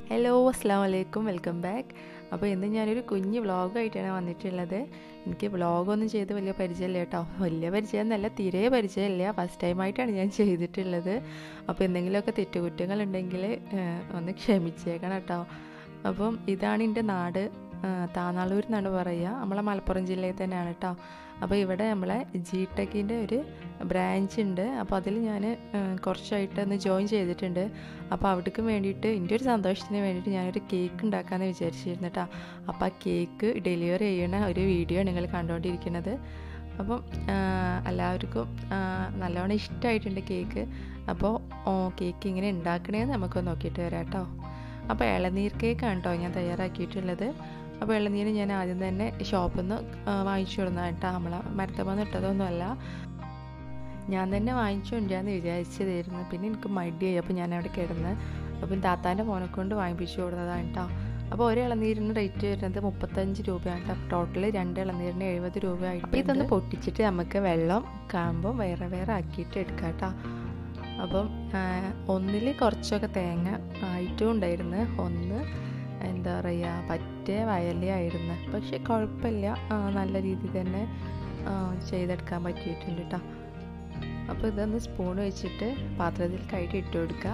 hello അസ്സാം വലൈക്കും welcome back അപ്പോൾ ഇന്ന് ഞാനൊരു കുഞ്ഞ് വ്ളോഗായിട്ടാണ് വന്നിട്ടുള്ളത് എനിക്ക് വ്ളോഗൊന്നും ചെയ്ത് വലിയ പരിചയമില്ല കേട്ടോ വലിയ പരിചയം എന്നല്ല തീരെ പരിചയമില്ല ഫസ്റ്റ് ടൈമായിട്ടാണ് ഞാൻ ചെയ്തിട്ടുള്ളത് അപ്പോൾ എന്തെങ്കിലുമൊക്കെ തെറ്റുകുറ്റങ്ങൾ ഉണ്ടെങ്കിൽ ഒന്ന് ക്ഷമിച്ചേക്കണം കേട്ടോ അപ്പം ഇതാണ് എൻ്റെ നാട് താനാളൂർ എന്നാണ് പറയുക നമ്മളെ മലപ്പുറം ജില്ലയിൽ തന്നെയാണ് കേട്ടോ അപ്പോൾ ഇവിടെ നമ്മളെ ജി ടെക്കിൻ്റെ ഒരു ബ്രാഞ്ച് ഉണ്ട് അപ്പോൾ അതിൽ ഞാൻ കുറച്ചായിട്ട് ഒന്ന് ജോയിൻ ചെയ്തിട്ടുണ്ട് അപ്പോൾ അവിടേക്ക് വേണ്ടിയിട്ട് എൻ്റെ ഒരു സന്തോഷത്തിന് വേണ്ടിയിട്ട് ഞാനൊരു കേക്ക് ഉണ്ടാക്കാമെന്ന് വിചാരിച്ചിരുന്നു കേട്ടോ അപ്പോൾ ആ കേക്ക് ഡെലിവറി ചെയ്യണ ഒരു വീഡിയോ നിങ്ങൾ കണ്ടുകൊണ്ടിരിക്കുന്നത് അപ്പം എല്ലാവർക്കും നല്ലവണ്ണം ഇഷ്ടമായിട്ടുണ്ട് കേക്ക് അപ്പോൾ കേക്ക് ഇങ്ങനെ ഉണ്ടാക്കണേന്ന് നമുക്ക് നോക്കിയിട്ട് വരാം കേട്ടോ അപ്പോൾ ഇളനീർ കേക്കാണ് കേട്ടോ ഞാൻ തയ്യാറാക്കിയിട്ടുള്ളത് അപ്പോൾ ഇളനീര് ഞാൻ ആദ്യം തന്നെ ഷോപ്പിൽ നിന്ന് വാങ്ങിച്ചു കൊടുന്നതാണ് കേട്ടോ നമ്മളെ മരത്തമ്മന്ന് ഇട്ടതൊന്നുമല്ല ഞാൻ തന്നെ വാങ്ങിച്ചു കൊണ്ടുവരാന്ന് വിചാരിച്ചതായിരുന്നു പിന്നെ എനിക്ക് മടിയായി അപ്പോൾ ഞാൻ അവിടെ കിടന്ന് അപ്പം താത്താൻ്റെ മോനെ കൊണ്ട് വാങ്ങിപ്പിച്ചു കൊടുത്തതാണ് കേട്ടോ അപ്പോൾ ഒരു ഇളനീരിന് റേറ്റ് വരുന്നത് മുപ്പത്തഞ്ച് രൂപയാണ് കേട്ടോ ടോട്ടൽ രണ്ട് ഇളനീരിന് എഴുപത് രൂപയായിട്ട് അപ്പോൾ ഇതൊന്ന് പൊട്ടിച്ചിട്ട് നമുക്ക് വെള്ളം കാണുമ്പോൾ വേറെ വേറെ ആക്കിയിട്ട് എടുക്കാം കേട്ടോ അപ്പം ഒന്നിൽ കുറച്ചൊക്കെ തേങ്ങ ആയിട്ടും ഉണ്ടായിരുന്നു ഒന്ന് എന്താ പറയുക പറ്റേ വയലിയായിരുന്നു പക്ഷെ കുഴപ്പമില്ല നല്ല രീതിയിൽ തന്നെ ചെയ്തെടുക്കാൻ പറ്റിയിട്ടുണ്ട് കേട്ടോ അപ്പോൾ ഇതൊന്ന് സ്പൂൺ വെച്ചിട്ട് പാത്രത്തിൽ കയറ്റി ഇട്ട് കൊടുക്കുക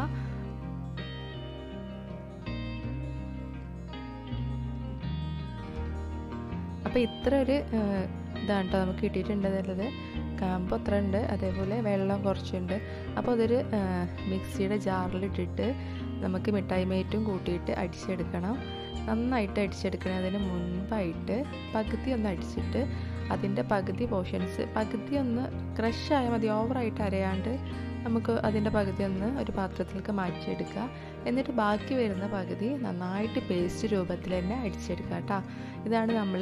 അപ്പോൾ ഇത്ര ഒരു ഇതാണ് കേട്ടോ നമുക്ക് കിട്ടിയിട്ടുണ്ടെന്നുള്ളത് കാമ്പ് അത്ര ഉണ്ട് അതേപോലെ വെള്ളം കുറച്ചുണ്ട് അപ്പോൾ അതൊരു മിക്സിയുടെ ജാറിലിട്ടിട്ട് നമുക്ക് മിഠായി മേറ്റും കൂട്ടിയിട്ട് അടിച്ചെടുക്കണം നന്നായിട്ട് അടിച്ചെടുക്കുന്നതിന് മുൻപായിട്ട് പകുതി ഒന്ന് അടിച്ചിട്ട് അതിൻ്റെ പകുതി പോർഷൻസ് പകുതി ഒന്ന് ക്രഷ് ആയാൽ മതി ഓവറായിട്ട് അരയാണ്ട് നമുക്ക് അതിൻ്റെ പകുതി ഒന്ന് ഒരു പാത്രത്തിലേക്ക് മാറ്റിയെടുക്കുക എന്നിട്ട് ബാക്കി വരുന്ന പകുതി നന്നായിട്ട് പേസ്റ്റ് രൂപത്തിൽ തന്നെ അടിച്ചെടുക്കുക കേട്ടോ ഇതാണ് നമ്മൾ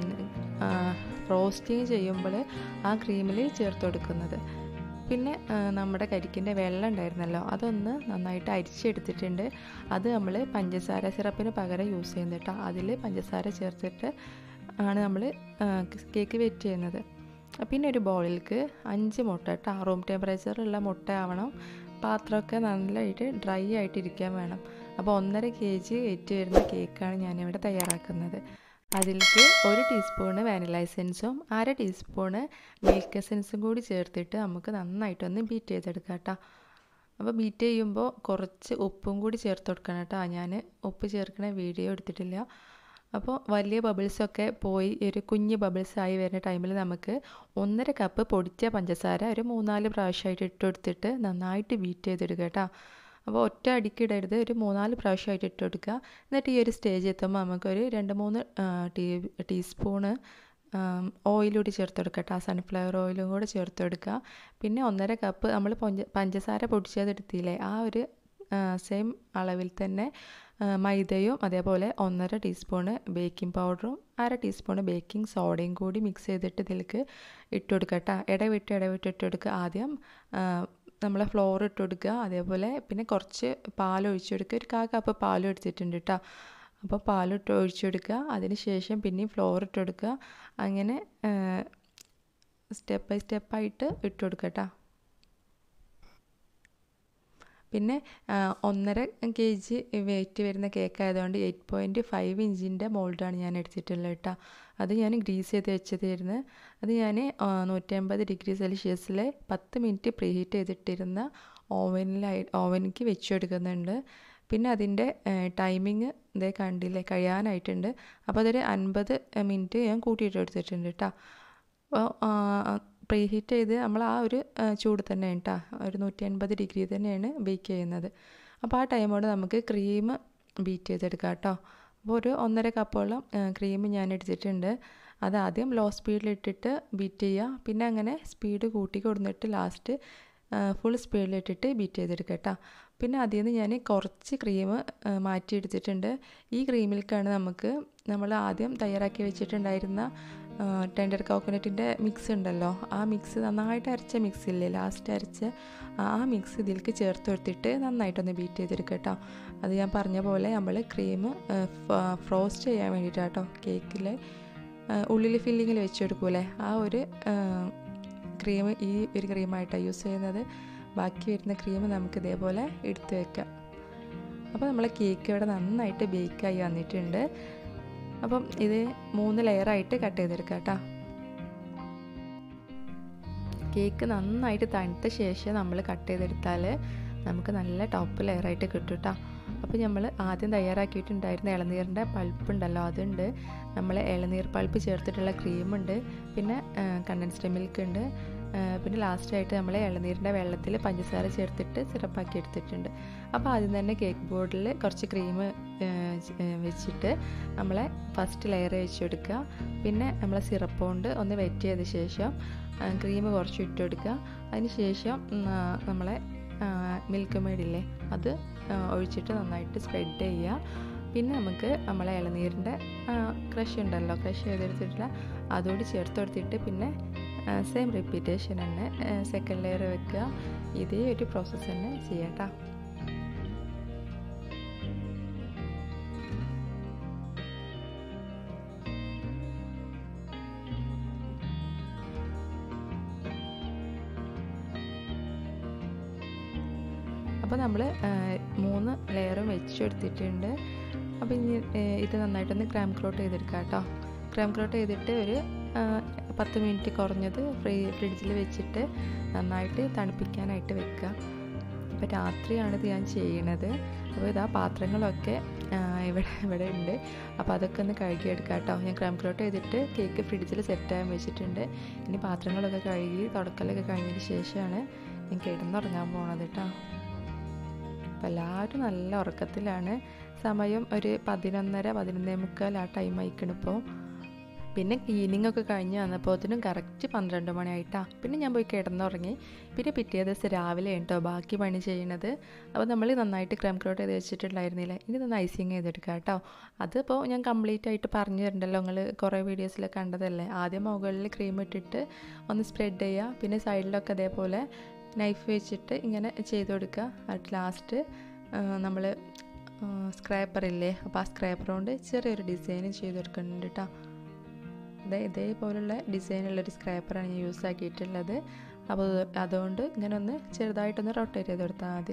റോസ്റ്റിങ് ചെയ്യുമ്പോൾ ആ ക്രീമിൽ ചേർത്ത് കൊടുക്കുന്നത് പിന്നെ നമ്മുടെ കരിക്കിൻ്റെ വെള്ളം ഉണ്ടായിരുന്നല്ലോ അതൊന്ന് നന്നായിട്ട് അരിച്ചെടുത്തിട്ടുണ്ട് അത് നമ്മൾ പഞ്ചസാര സിറപ്പിന് പകരം യൂസ് ചെയ്യുന്നത് കേട്ടോ അതിൽ പഞ്ചസാര ചേർത്തിട്ട് ആണ് നമ്മൾ കേക്ക് വെറ്റ് ചെയ്യുന്നത് പിന്നെ ഒരു ബൗളിലേക്ക് അഞ്ച് മുട്ട കേട്ടോ റൂം ടെമ്പറേച്ചറിലുള്ള മുട്ട ആവണം പാത്രമൊക്കെ നല്ലതായിട്ട് ഡ്രൈ ആയിട്ട് ഇരിക്കാൻ വേണം അപ്പോൾ ഒന്നര കെ ജി വെയിറ്റ് വരുന്ന കേക്കാണ് ഞാനിവിടെ തയ്യാറാക്കുന്നത് അതിലേക്ക് ഒരു ടീസ്പൂണ് വാനില എസെൻസും അര ടീസ്പൂണ് മിൽക്ക് എസെൻസും കൂടി ചേർത്തിട്ട് നമുക്ക് നന്നായിട്ടൊന്ന് ബീറ്റ് ചെയ്തെടുക്കാം കേട്ടോ അപ്പോൾ ബീറ്റ് ചെയ്യുമ്പോൾ കുറച്ച് ഉപ്പും കൂടി ചേർത്ത് കൊടുക്കണം കേട്ടോ ഞാൻ ഉപ്പ് ചേർക്കണ വീഡിയോ എടുത്തിട്ടില്ല അപ്പോൾ വലിയ ബബിൾസൊക്കെ പോയി ഒരു കുഞ്ഞ് ബബിൾസ് ആയി വരുന്ന ടൈമിൽ നമുക്ക് ഒന്നര കപ്പ് പൊടിച്ച പഞ്ചസാര ഒരു മൂന്നാല് പ്രാവശ്യമായിട്ട് ഇട്ട് കൊടുത്തിട്ട് നന്നായിട്ട് ബീറ്റ് ചെയ്തെടുക്കുക കേട്ടോ അപ്പോൾ ഒറ്റ അടിക്കിടരുത് ഒരു മൂന്നാല് പ്രാവശ്യമായിട്ട് ഇട്ട് കൊടുക്കുക എന്നിട്ട് ഈ ഒരു സ്റ്റേജ് എത്തുമ്പോൾ നമുക്കൊരു രണ്ട് മൂന്ന് ടീ ടീസ്പൂണ് ഓയിലൂടി ചേർത്ത് കൊടുക്കുക കേട്ടോ സൺഫ്ലവർ ഓയിലും കൂടെ ചേർത്ത് കൊടുക്കുക പിന്നെ ഒന്നര കപ്പ് നമ്മൾ പഞ്ചസാര പൊടിച്ചതെടുത്തില്ലേ ആ ഒരു സെയിം അളവിൽ തന്നെ മൈദയും അതേപോലെ ഒന്നര ടീസ്പൂണ് ബേക്കിംഗ് പൗഡറും അര ടീസ്പൂണ് ബേക്കിംഗ് സോഡയും കൂടി മിക്സ് ചെയ്തിട്ട് ഇതിലേക്ക് ഇട്ട് കൊടുക്കുക കേട്ടോ ഇടവിട്ട് ഇടവിട്ട് ഇട്ട് കൊടുക്കുക ആദ്യം നമ്മൾ ഫ്ലോർ ഇട്ട് കൊടുക്കുക അതേപോലെ പിന്നെ കുറച്ച് പാൽ ഒഴിച്ചു കൊടുക്കുക ഒരു കാ കപ്പ് പാലും എടുത്തിട്ടുണ്ട് കേട്ടോ അപ്പോൾ പാലിട്ട് ഒഴിച്ചു കൊടുക്കുക അതിന് ശേഷം പിന്നെയും ഫ്ലോർ ഇട്ട് കൊടുക്കുക അങ്ങനെ സ്റ്റെപ്പ് ബൈ സ്റ്റെപ്പായിട്ട് ഇട്ട് കൊടുക്കുക കേട്ടോ പിന്നെ ഒന്നര കെ ജി വെയിറ്റ് വരുന്ന കേക്ക് ആയതുകൊണ്ട് എയ്റ്റ് പോയിൻറ്റ് ഫൈവ് ഇഞ്ചിൻ്റെ മോൾഡാണ് ഞാൻ എടുത്തിട്ടുള്ളത് കേട്ടോ അത് ഞാൻ ഗ്രീസ് ചെയ്ത് വെച്ചതായിരുന്നു അത് ഞാൻ നൂറ്റമ്പത് ഡിഗ്രി സെൽഷ്യസിൽ പത്ത് മിനിറ്റ് പ്രീ ഹീറ്റ് ചെയ്തിട്ടിരുന്ന ഓവനിലായി ഓവനിക്ക് വെച്ചെടുക്കുന്നുണ്ട് പിന്നെ അതിൻ്റെ ടൈമിങ് ഇതേ കണ്ടില്ലേ കഴിയാനായിട്ടുണ്ട് അപ്പോൾ അതൊരു അൻപത് മിനിറ്റ് ഞാൻ കൂട്ടിയിട്ട് എടുത്തിട്ടുണ്ട് കേട്ടോ അപ്പോൾ പ്രീ ഹീറ്റ് ചെയ്ത് നമ്മൾ ആ ഒരു ചൂട് തന്നെ കേട്ടോ ഒരു നൂറ്റി അൻപത് ഡിഗ്രി തന്നെയാണ് ബേക്ക് ചെയ്യുന്നത് അപ്പോൾ ആ ടൈമോട് നമുക്ക് ക്രീം ബീറ്റ് ചെയ്തെടുക്കാം കേട്ടോ അപ്പോൾ ഒരു ഒന്നര കപ്പോളം ക്രീം ഞാൻ എടുത്തിട്ടുണ്ട് അത് ആദ്യം ലോ സ്പീഡിലിട്ടിട്ട് ബീറ്റ് ചെയ്യുക പിന്നെ അങ്ങനെ സ്പീഡ് കൂട്ടി കൊടുത്തിട്ട് ലാസ്റ്റ് ഫുൾ സ്പീഡിലിട്ടിട്ട് ബീറ്റ് ചെയ്തെടുക്കുക കേട്ടോ പിന്നെ അതിൽ നിന്ന് ഞാൻ കുറച്ച് ക്രീം മാറ്റിയെടുത്തിട്ടുണ്ട് ഈ ക്രീമിലേക്കാണ് നമുക്ക് നമ്മൾ ആദ്യം തയ്യാറാക്കി വെച്ചിട്ടുണ്ടായിരുന്ന ടെൻഡർ കോക്കനട്ടിൻ്റെ മിക്സ് ഉണ്ടല്ലോ ആ മിക്സ് നന്നായിട്ട് അരച്ച മിക്സ് ഇല്ലേ ലാസ്റ്റ് അരച്ച ആ മിക്സ് ഇതിലേക്ക് ചേർത്ത് കൊടുത്തിട്ട് നന്നായിട്ടൊന്ന് ബീറ്റ് ചെയ്തെടുക്കുക കേട്ടോ അത് ഞാൻ പറഞ്ഞ പോലെ നമ്മൾ ക്രീം ഫ്രോസ്റ്റ് ചെയ്യാൻ വേണ്ടിയിട്ടാണ് കേട്ടോ കേക്കിൽ ഉള്ളിൽ ഫില്ലിങ്ങിൽ വെച്ചെടുക്കൂലേ ആ ഒരു ക്രീം ഈ ഒരു ക്രീമായിട്ടാണ് യൂസ് ചെയ്യുന്നത് ബാക്കി വരുന്ന ക്രീം നമുക്ക് ഇതേപോലെ എടുത്ത് വെക്കാം അപ്പോൾ നമ്മളെ കേക്ക് ഇവിടെ നന്നായിട്ട് ബേക്കായി വന്നിട്ടുണ്ട് അപ്പം ഇത് മൂന്ന് ലെയറായിട്ട് കട്ട് ചെയ്തെടുക്കാം കേട്ടോ കേക്ക് നന്നായിട്ട് തണുത്ത ശേഷം നമ്മൾ കട്ട് ചെയ്തെടുത്താൽ നമുക്ക് നല്ല ടോപ്പ് ലെയറായിട്ട് കിട്ടും കേട്ടോ അപ്പോൾ നമ്മൾ ആദ്യം തയ്യാറാക്കിയിട്ടുണ്ടായിരുന്ന ഇളനീരിൻ്റെ പൾപ്പ് ഉണ്ടല്ലോ അതുണ്ട് നമ്മൾ ഇളനീർ പൾപ്പ് ചേർത്തിട്ടുള്ള ക്രീമുണ്ട് പിന്നെ കണ്ടൻസ്ഡ് മിൽക്ക് ഉണ്ട് പിന്നെ ലാസ്റ്റായിട്ട് നമ്മൾ ഇളനീരിൻ്റെ വെള്ളത്തിൽ പഞ്ചസാര ചേർത്തിട്ട് സിറപ്പാക്കി എടുത്തിട്ടുണ്ട് അപ്പോൾ ആദ്യം തന്നെ കേക്ക് ബോർഡിൽ കുറച്ച് ക്രീം വെച്ചിട്ട് നമ്മളെ ഫസ്റ്റ് ലെയർ വെച്ച് കൊടുക്കുക പിന്നെ നമ്മളെ സിറപ്പ് കൊണ്ട് ഒന്ന് വെറ്റ് ചെയ്ത ശേഷം ക്രീം കുറച്ച് ഇട്ട് കൊടുക്കുക അതിന് ശേഷം നമ്മളെ മിൽക്ക് മേഡില്ലേ അത് ഒഴിച്ചിട്ട് നന്നായിട്ട് സ്പ്രെഡ് ചെയ്യുക പിന്നെ നമുക്ക് നമ്മളെ ഇളനീരിൻ്റെ ക്രഷ് ഉണ്ടല്ലോ ക്രഷ് ചെയ്തെടുത്തിട്ടുള്ള അതോട് ചേർത്ത് കൊടുത്തിട്ട് പിന്നെ സെയിം റിപ്പീറ്റേഷൻ തന്നെ സെക്കൻഡ് ലെയർ വെക്കുക ഇതേ ഒരു പ്രോസസ്സ് തന്നെ ചെയ്യാട്ടോ അപ്പോൾ നമ്മൾ മൂന്ന് ലെയറും വെച്ചെടുത്തിട്ടുണ്ട് അപ്പോൾ ഇനി ഇത് നന്നായിട്ടൊന്ന് ക്രാം ക്രോട്ട് ചെയ്തെടുക്കാം കേട്ടോ ക്രാം ക്രോട്ട് ചെയ്തിട്ട് ഒരു പത്ത് മിനിറ്റ് കുറഞ്ഞത് ഫ്രീ ഫ്രിഡ്ജിൽ വെച്ചിട്ട് നന്നായിട്ട് തണുപ്പിക്കാനായിട്ട് വെക്കുക അപ്പോൾ രാത്രിയാണ് ഇത് ഞാൻ ചെയ്യണത് അപ്പോൾ ഇതാ പാത്രങ്ങളൊക്കെ ഇവിടെ ഇവിടെ ഉണ്ട് അപ്പോൾ അതൊക്കെ ഒന്ന് കഴുകിയെടുക്കാം കേട്ടോ ഞാൻ ക്രാം ക്രോട്ട് ചെയ്തിട്ട് കേക്ക് ഫ്രിഡ്ജിൽ സെറ്റാകാൻ വെച്ചിട്ടുണ്ട് ഇനി പാത്രങ്ങളൊക്കെ കഴുകി തുടക്കലൊക്കെ കഴിഞ്ഞതിന് ശേഷമാണ് ഞാൻ കിടന്നുറങ്ങാൻ പോണത് കേട്ടോ അപ്പോൾ എല്ലാവരും നല്ല ഉറക്കത്തിലാണ് സമയം ഒരു പതിനൊന്നര പതിനൊന്നേ മുക്കാൽ ആ ടൈം ആയിക്കണിപ്പോൾ പിന്നെ ക്ലീനിങ് ഒക്കെ കഴിഞ്ഞ് വന്നപ്പോഴത്തേനും കറക്റ്റ് പന്ത്രണ്ട് മണിയായിട്ടാ പിന്നെ ഞാൻ പോയി കിടന്നുറങ്ങി പിന്നെ പിറ്റേ ദിവസം രാവിലെ കേട്ടോ ബാക്കി പണി ചെയ്യണത് അപ്പോൾ നമ്മൾ നന്നായിട്ട് ക്രം ക്രോട്ട് ചെയ്ത് വെച്ചിട്ടുണ്ടായിരുന്നില്ല ഇനി ഒന്ന് ഐസിങ് ചെയ്തെടുക്കാം കേട്ടോ അതിപ്പോൾ ഞാൻ കംപ്ലീറ്റ് ആയിട്ട് പറഞ്ഞു തരണ്ടല്ലോ നിങ്ങൾ കുറേ വീഡിയോസിൽ കണ്ടതല്ലേ ആദ്യം മുകളിൽ ക്രീം ഇട്ടിട്ട് ഒന്ന് സ്പ്രെഡ് ചെയ്യുക പിന്നെ സൈഡിലൊക്കെ അതേപോലെ നൈഫ് വെച്ചിട്ട് ഇങ്ങനെ ചെയ്ത് കൊടുക്കുക അറ്റ് ലാസ്റ്റ് നമ്മൾ സ്ക്രാപ്പറില്ലേ അപ്പോൾ ആ സ്ക്രാപ്പർ കൊണ്ട് ചെറിയൊരു ഡിസൈനും ചെയ്ത് കൊടുക്കുന്നുണ്ട് കേട്ടോ അതെ ഇതേപോലുള്ള ഡിസൈനുള്ളൊരു സ്ക്രാപ്പറാണ് ഞാൻ യൂസ് ആക്കിയിട്ടുള്ളത് അപ്പോൾ അതുകൊണ്ട് ഇങ്ങനെ ഒന്ന് ചെറുതായിട്ടൊന്ന് റൊട്ടേറ്റ് ചെയ്ത് കൊടുത്താൽ മതി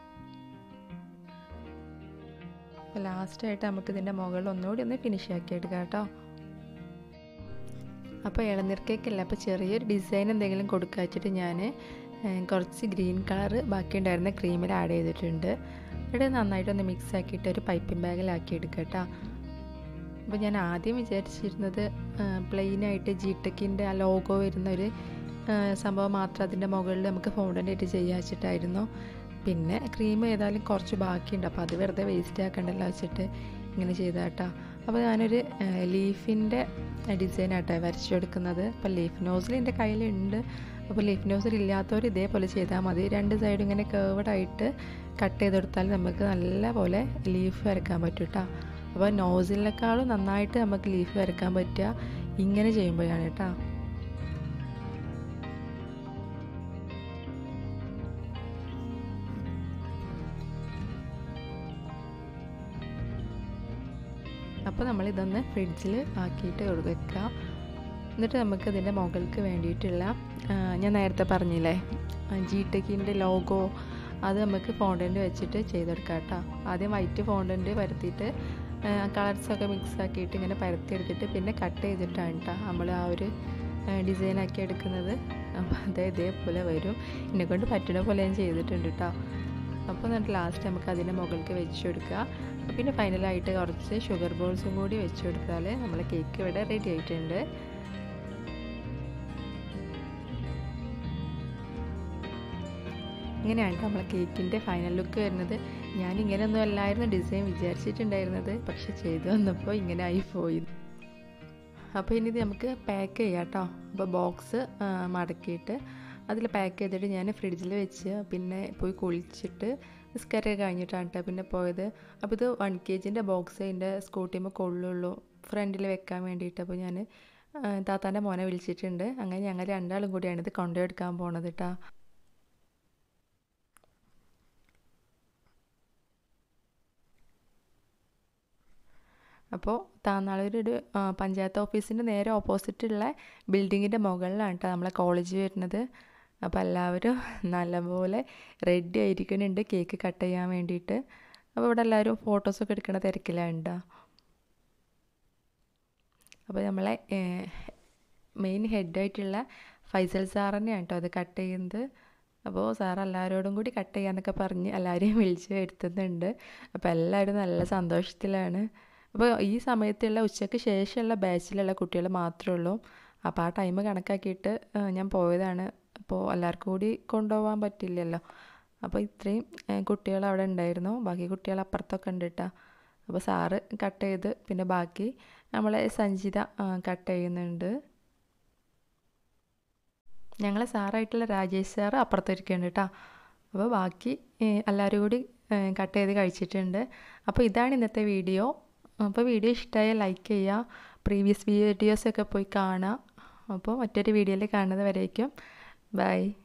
അപ്പോൾ ലാസ്റ്റായിട്ട് നമുക്ക് ഇതിൻ്റെ മുകളിൽ ഒന്നുകൂടി ഒന്ന് ഫിനിഷ് ആക്കി എടുക്കാം കേട്ടോ അപ്പോൾ ഇളനീർ കേക്കല്ല അപ്പോൾ ചെറിയൊരു ഡിസൈൻ എന്തെങ്കിലും കൊടുക്കുക വെച്ചിട്ട് ഞാൻ കുറച്ച് ഗ്രീൻ കളർ ബാക്കിയുണ്ടായിരുന്ന ക്രീമിൽ ആഡ് ചെയ്തിട്ടുണ്ട് ഇവിടെ നന്നായിട്ടൊന്ന് മിക്സ് ആക്കിയിട്ട് ഒരു പൈപ്പിംഗ് ബാഗിലാക്കി എടുക്കുക കേട്ടോ അപ്പോൾ ഞാൻ ആദ്യം വിചാരിച്ചിരുന്നത് പ്ലെയിനായിട്ട് ജി ടെക്കിൻ്റെ ആ ലോഗോ വരുന്ന ഒരു സംഭവം മാത്രം അതിൻ്റെ മുകളിൽ നമുക്ക് ഫൗണ്ടൻ്റ് ആയിട്ട് ചെയ്യാൻ വെച്ചിട്ടായിരുന്നു പിന്നെ ക്രീം ഏതായാലും കുറച്ച് ബാക്കിയുണ്ട് അപ്പോൾ അത് വെറുതെ വേസ്റ്റ് ആക്കണ്ടല്ലോ വെച്ചിട്ട് ഇങ്ങനെ ചെയ്ത കേട്ടോ അപ്പോൾ ഞാനൊരു ലീഫിൻ്റെ ഡിസൈൻ ആട്ടോ വരച്ചു കൊടുക്കുന്നത് അപ്പോൾ ലീഫ് നോസിൽ എൻ്റെ കയ്യിലുണ്ട് അപ്പോൾ ലീഫ് നോസിൽ ഇല്ലാത്തവർ ഇതേപോലെ ചെയ്താൽ മതി രണ്ട് സൈഡും ഇങ്ങനെ കേർവഡ് ആയിട്ട് കട്ട് ചെയ്തെടുത്താൽ നമുക്ക് നല്ല പോലെ ലീഫ് വരയ്ക്കാൻ പറ്റും കേട്ടോ അപ്പോൾ നോസിലിനേക്കാളും നന്നായിട്ട് നമുക്ക് ലീഫ് വരയ്ക്കാൻ പറ്റുക ഇങ്ങനെ ചെയ്യുമ്പോഴാണ് കേട്ടോ അപ്പോൾ നമ്മൾ ഇതൊന്ന് ഫ്രിഡ്ജിൽ ആക്കിയിട്ട് വെക്കുക എന്നിട്ട് നമുക്ക് ഇതിൻ്റെ മുകൾക്ക് വേണ്ടിയിട്ടുള്ള ഞാൻ നേരത്തെ പറഞ്ഞില്ലേ ജി ടെക്കിൻ്റെ ലോഗോ അത് നമുക്ക് ഫോണ്ടൻറ്റ് വെച്ചിട്ട് ചെയ്തെടുക്കാം കേട്ടോ ആദ്യം വൈറ്റ് ഫോണ്ടൻറ്റ് പരത്തിയിട്ട് കളർസൊക്കെ മിക്സ് ആക്കിയിട്ട് ഇങ്ങനെ പരത്തിയെടുത്തിട്ട് പിന്നെ കട്ട് ചെയ്തിട്ടാണ് കേട്ടോ നമ്മൾ ആ ഒരു ഡിസൈൻ ആക്കി എടുക്കുന്നത് അപ്പോൾ അതേ ഇതേപോലെ വരും എന്നെക്കൊണ്ട് പറ്റുന്ന പോലെ ഞാൻ ചെയ്തിട്ടുണ്ട് കേട്ടോ അപ്പോൾ എന്നിട്ട് ലാസ്റ്റ് നമുക്ക് അതിൻ്റെ മുകൾക്ക് വെച്ച് കൊടുക്കുക പിന്നെ ഫൈനലായിട്ട് കുറച്ച് ഷുഗർ ബോൾസും കൂടി വെച്ച് കൊടുത്താൽ നമ്മളെ കേക്ക് ഇവിടെ റെഡി ആയിട്ടുണ്ട് ഇങ്ങനെയാണ് നമ്മളെ കേക്കിൻ്റെ ഫൈനൽ ലുക്ക് വരുന്നത് ഞാൻ ഇങ്ങനെയൊന്നും അല്ലായിരുന്നു ഡിസൈൻ വിചാരിച്ചിട്ടുണ്ടായിരുന്നത് പക്ഷെ ചെയ്തു വന്നപ്പോൾ ഇങ്ങനെ ആയി പോയി അപ്പോൾ ഇനി ഇത് നമുക്ക് പാക്ക് ചെയ്യാം കേട്ടോ അപ്പോൾ ബോക്സ് മടക്കിയിട്ട് അതിൽ പാക്ക് ചെയ്തിട്ട് ഞാൻ ഫ്രിഡ്ജിൽ വെച്ച് പിന്നെ പോയി കുളിച്ചിട്ട് നിസ്കാരമൊക്കെ കഴിഞ്ഞിട്ടാണ് കേട്ടോ പിന്നെ പോയത് അപ്പോൾ ഇത് വൺ കെ ജിൻ്റെ ബോക്സ് എൻ്റെ സ്കൂട്ടിയുമ്പോൾ കൊള്ളുള്ളൂ ഫ്രണ്ടിൽ വെക്കാൻ വേണ്ടിയിട്ട് അപ്പോൾ ഞാൻ താത്താൻ്റെ മോനെ വിളിച്ചിട്ടുണ്ട് അങ്ങനെ ഞങ്ങൾ രണ്ടാളും കൂടിയാണ് ഇത് കൊണ്ടുപോയെടുക്കാൻ പോണത് കേട്ടോ അപ്പോൾ താന്നാളൂർ പഞ്ചായത്ത് ഓഫീസിൻ്റെ നേരെ ഓപ്പോസിറ്റുള്ള ബിൽഡിങ്ങിൻ്റെ മുകളിലാണ് കേട്ടോ നമ്മളെ കോളേജ് വരുന്നത് അപ്പോൾ എല്ലാവരും നല്ലപോലെ റെഡി ആയിരിക്കുന്നുണ്ട് കേക്ക് കട്ട് ചെയ്യാൻ വേണ്ടിയിട്ട് അപ്പോൾ ഇവിടെ എല്ലാവരും ഫോട്ടോസൊക്കെ എടുക്കുന്ന തിരക്കിലാണ് അപ്പോൾ നമ്മളെ മെയിൻ ഹെഡായിട്ടുള്ള ഫൈസൽ സാർ തന്നെയാണ് കേട്ടോ അത് കട്ട് ചെയ്യുന്നത് അപ്പോൾ സാർ എല്ലാവരോടും കൂടി കട്ട് ചെയ്യാന്നൊക്കെ പറഞ്ഞ് എല്ലാവരെയും വിളിച്ച് വരുത്തുന്നുണ്ട് അപ്പോൾ എല്ലാവരും നല്ല സന്തോഷത്തിലാണ് അപ്പോൾ ഈ സമയത്തുള്ള ഉച്ചയ്ക്ക് ശേഷമുള്ള ബാച്ചിലുള്ള കുട്ടികൾ മാത്രമേ ഉള്ളൂ അപ്പോൾ ആ ടൈം കണക്കാക്കിയിട്ട് ഞാൻ പോയതാണ് അപ്പോൾ എല്ലാവർക്കും കൂടി കൊണ്ടുപോകാൻ പറ്റില്ലല്ലോ അപ്പോൾ ഇത്രയും കുട്ടികൾ അവിടെ ഉണ്ടായിരുന്നു ബാക്കി കുട്ടികൾ അപ്പുറത്തൊക്കെ ഉണ്ട് കേട്ടോ അപ്പോൾ സാറ് കട്ട് ചെയ്ത് പിന്നെ ബാക്കി നമ്മളെ സഞ്ചിത കട്ട് ചെയ്യുന്നുണ്ട് ഞങ്ങളെ സാറായിട്ടുള്ള രാജേഷ് സാറ് അപ്പുറത്തിരിക്കുന്നുണ്ട് കേട്ടോ അപ്പോൾ ബാക്കി എല്ലാവരും കൂടി കട്ട് ചെയ്ത് കഴിച്ചിട്ടുണ്ട് അപ്പോൾ ഇതാണ് ഇന്നത്തെ വീഡിയോ അപ്പോൾ വീഡിയോ ഇഷ്ടമായാൽ ലൈക്ക് ചെയ്യുക പ്രീവിയസ് വീഡിയോസൊക്കെ പോയി കാണുക അപ്പോൾ മറ്റൊരു വീഡിയോയിൽ കാണുന്നത് വരേക്കും ബൈ